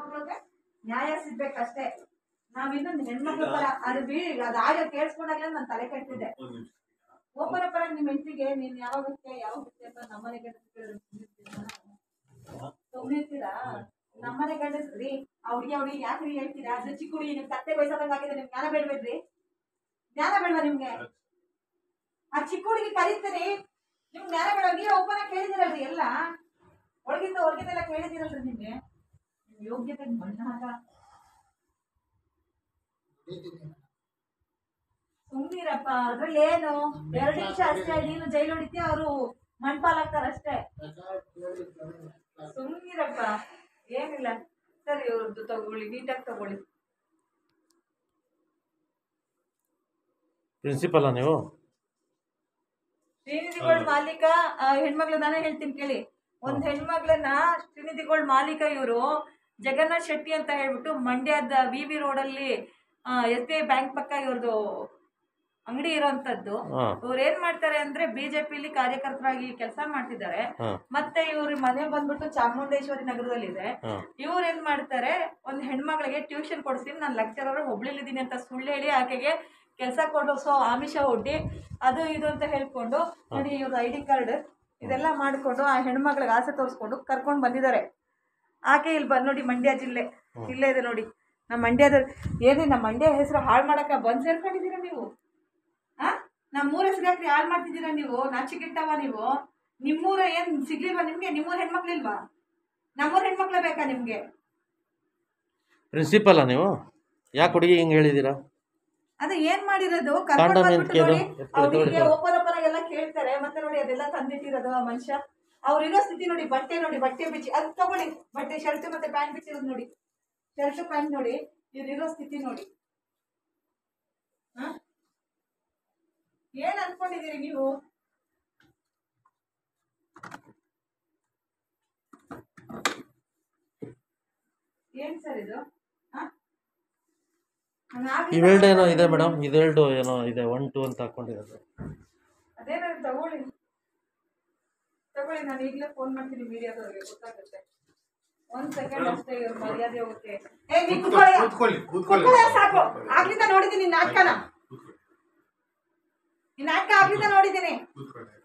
ಹೆಣ್ಮಕ್ಳಿಗೆ ನ್ಯಾಯ ಸಿಗ್ಬೇಕಷ್ಟೇ ನಾವಿನ್ನು ಹೆಣ್ಮಕ್ಳ ಪರ ಅದು ಬೀ ಅದಾಗ ಕೇಳಿಸ್ಕೊಂಡಾಗಲೇ ನಾನು ತಲೆ ಕೆಟ್ಟಿದ್ದೆ ಒಬ್ಬರ ಪರ ನಿಮ್ಮ ಹೆಂಡತಿಗೆ ನೀನ್ ಯಾವಾಗ ಹೋಗ್ತೀಯ ಯಾವಾಗ ಹೋಗ್ತೀಯ ಅಂತ ನಮ್ಮನೆ ಗಂಡಸ್ರು ಸುಮ್ಮನಿರ್ತೀರಾ ನಮ್ಮನೆ ಗಂಡಸ್ರಿ ಆ ಹುಡುಗಿ ಅವ್ರಿಗೆ ಯಾಕ್ರಿ ಹೇಳ್ತೀರಾ ಅದು ಚಿಕ್ಕ ಹುಡುಗಿ ನಿಮ್ ತತ್ತೆ ವಯಸ್ಸಾದಂಗ ಆಗಿದೆ ನಿಮ್ಗೆ ಜ್ಞಾನ ಬೇಡ್ಬೇಡ್ರಿ ಜ್ಞಾನ ಬೇಡ್ವಾ ನಿಮ್ಗೆ ಆ ಚಿಕ್ಕ ಹುಡುಗಿ ಕರೀತೀರಿ ನಿಮ್ ಜ್ಞಾನ ಬೇಡ ನೀವೇ ಒಬ್ಬನ ಕೇಳಿದಿರಲ್ರಿ ಎಲ್ಲ ಒಳಗಿಂದ ಹೊರಗಿಂದೆಲ್ಲ ಕೇಳಿದಿರಲ್ರಿ ನಿಮ್ಗೆ ನಿಮ್ ಯೋಗ್ಯತೆ ಮಣ್ಣಾಗ ಸುಮ್ಮನಿರಪ್ಪ ಅದ್ರಲ್ಲಿ ಏನು ಎರಡು ನಿಮಿಷ ಅಷ್ಟೇ ನೀನು ಜೈಲು ಹೊಡಿತೀಯ ಅವರು ಮಣ್ಪಾಲಾಗ್ತಾರ ಅಷ್ಟೇ ಸುಮ್ಮನಿರಪ್ಪ ಏನಿಲ್ಲ ಸರಿ ಇವ್ರದ್ದು ತಗೊಳ್ಳಿ ನೀಟಾಗಿ ತಗೊಳ್ಳಿ ಪ್ರಿನ್ಸಿಪಲ್ಲ ನೀವು ಶ್ರೀನಿಧಿಗೋಳ್ ಮಾಲೀಕ ಆ, ಹೆಣ್ಮಗ್ಳು ನಾನೇ ಹೇಳ್ತೀನಿ ಕೇಳಿ ಒಂದ್ ಹೆಣ್ಮಗ್ಳನ್ನ ಶ್ರೀನಿಧಿಗೋಳ್ ಮಾಲೀಕ ಇವರು ಜಗನ್ನಾಥ್ ಶೆಟ್ಟಿ ಅಂತ ಹೇಳ್ಬಿಟ್ಟು ಮಂಡ್ಯದ ವಿ ವಿ ರೋಡಲ್ಲಿ ಎಸ್ ಬಿ ಐ ಬ್ಯಾಂಕ್ ಪಕ್ಕ ಇವ್ರದ್ದು ಅಂಗಡಿ ಇರೋಂಥದ್ದು ಹಾಂ ಇವ್ರು ಏನ್ ಮಾಡ್ತಾರೆ ಅಂದ್ರೆ ಬಿಜೆಪಿಲಿ ಕಾರ್ಯಕರ್ತರಾಗಿ ಕೆಲಸ ಮಾಡ್ತಿದ್ದಾರೆ ಹಾಂ ಮತ್ತೆ ಇವ್ರ ಮನೆ ಬಂದ್ಬಿಟ್ಟು ಚಾಮುಂಡೇಶ್ವರಿ ನಗರದಲ್ಲಿದೆ ಹಾಂ ಇವ್ರು ಏನ್ ಮಾಡ್ತಾರೆ ಒಂದ್ ಹೆಣ್ಮಗಳಿಗೆ ಟ್ಯೂಷನ್ ಕೊಡಿಸ್ತೀನಿ ನಾನು ಲೆಕ್ಚರರ್ ಹುಬ್ಳಿಲಿದ್ದೀನಿ ಅಂತ ಸುಳ್ಳು ಹೇಳಿ ಆಕೆಗೆ ಕೆಲಸ ಕೊಡಿಸೋ ಆಮಿಷ ಒಡ್ಡಿ ಅದು ಇದು ಅಂತ ಹೇಳ್ಕೊಂಡು ನೋಡಿ ಇವ್ರ ಐ ಡಿ ಕಾರ್ಡ್ ಇದೆಲ್ಲ ಮಾಡ್ಕೊಂಡು ಆ ಹೆಣ್ಮಗಳಿಗೆ ಆಸೆ ತೋರಿಸ್ಕೊಂಡು ಕರ್ಕೊಂಡು ಬಂದಿದ್ದಾರೆ ಆಕೆ ಇಲ್ಲಿ ಬಂದು ನೋಡಿ ಮಂಡ್ಯ ಜಿಲ್ಲೆ ಇಲ್ಲೇ ಇದೆ ನೋಡಿ ನಮ್ಮ ಮಂಡ್ಯದ ಏನೇ ನಮ್ಮ ಮಂಡ್ಯ ಹೆಸರು ಹಾಳು ಮಾಡಕ್ಕೆ ಬಂದು ಸೇರ್ಕೊಂಡಿದ್ದೀರಾ ನೀವು ಆ ನಮ್ಮೂರ ಹೆಸರು ಯಾಕ್ರಿ ಹಾಳು ಮಾಡ್ತಿದ್ದೀರಾ ನೀವು ನಾಚಿಕೆಟ್ಟವ ನೀವು ನಿಮ್ಮೂರ ಏನು ಸಿಗ್ಲಿಲ್ವಾ ನಿಮಗೆ ನಿಮ್ಮೂರ ಹೆಣ್ಮಕ್ಳಿಲ್ವಾ ನಮ್ಮೂರ ಹೆಣ್ಮಕ್ಳೇ ಬೇಕಾ ನಿಮಗೆ ಪ್ರಿನ್ಸಿಪಲ್ಲ ನೀವು ಯಾಕೆ ಹುಡುಗಿ ಹಿಂಗೆ ಹೇಳಿದ್ದೀರಾ ಅದು ಏನ್ ಮಾಡಿರೋದು ಕಾಂಡ ಕರ್ಕೊಂಡು ಮೀನ್ ಬಂದ್ಬಿಟ್ಟು ಕೇಳು. ನೋಡಿ ಎತ್ಕೊಳ್ಳಿ, ಅವ್ರಿಗೆ ಎತ್ಕೊಳ್ಳಿ. ಓಪನ್ ಓಪನ್ ಆಗೆಲ್ಲ ಕೇಳ್ತಾರೆ ಮತ್ತೆ ನೋಡಿ ಅದೆಲ್ಲ ತಂದಿಟ್ಟಿರೋದು ಆ ಮನುಷ್ಯ ಅವ್ರಿರೋ ಸ್ಥಿತಿ ನೋಡಿ ಬಟ್ಟೆ ನೋಡಿ ಬಟ್ಟೆ ಬಿಚ್ಚಿ ಅದು ತಗೊಳ್ಳಿ ಬಟ್ಟೆ ಶರ್ಟ್ ಮತ್ತೆ ಪ್ಯಾಂಟ್ ಬಿಚ್ಚಿರೋದು ನೋಡಿ ಶರ್ಟ್ ಪ್ಯಾಂಟ್ ನೋಡಿ ಇವ್ರಿರೋ ಸ್ಥಿತಿ ನೋಡಿ ಹ? ಏನ್ ಅನ್ಕೊಂಡಿದೀರಿ ನೀವು ಏನ್ ಸರ್ ಇದು ಹ? ನಾನ್ ಆಗ್ಲಿಲ್ಲ ಇವೆರಡು ಏನೋ ಇದೆ ಮೇಡಮ್ ಇದೆರಡು ಏನೋ ಇದೆ ಒನ್ ಟು ಅಂತ ಹಾಕೊಂಡಿರೋದು ಅದೇನಾದ್ರು ತಗೊಳ್ಳಿ ತಗೊಳ್ಳಿ ನಾನು ಈಗಲೇ ಫೋನ್ ಮಾಡ್ತೀನಿ ಮೀಡಿಯಾದವ್ರಿಗೆ ಗೊತ್ತಾಗುತ್ತೆ ಒಂದ್ ಸೆಕೆಂಡ್ ಅಷ್ಟೇ ಇವ್ರ ಮರ್ಯಾದೆ ಹೋಗುತ್ತೆ ಏ ನೀ ಕುತ್ಕೊಳ್ಳಿ ಕೂತ್ಕೊಳ್ಳಿ ಕೂತ್ಕೊಳ್ಳಿ ಕುತ್ಕೊಳ್ಳಿ ಸಾಕು ಆಗ್ಲಿಂದ ನೋಡಿದ್ದೀನಿ ನಾಟಕನ ಈ ನಾಟಕ ಆಗ್ಲಿಂದ ನೋಡಿದ್ದೀನಿ ಕೂತ್ಕೊಳ್ಳಿ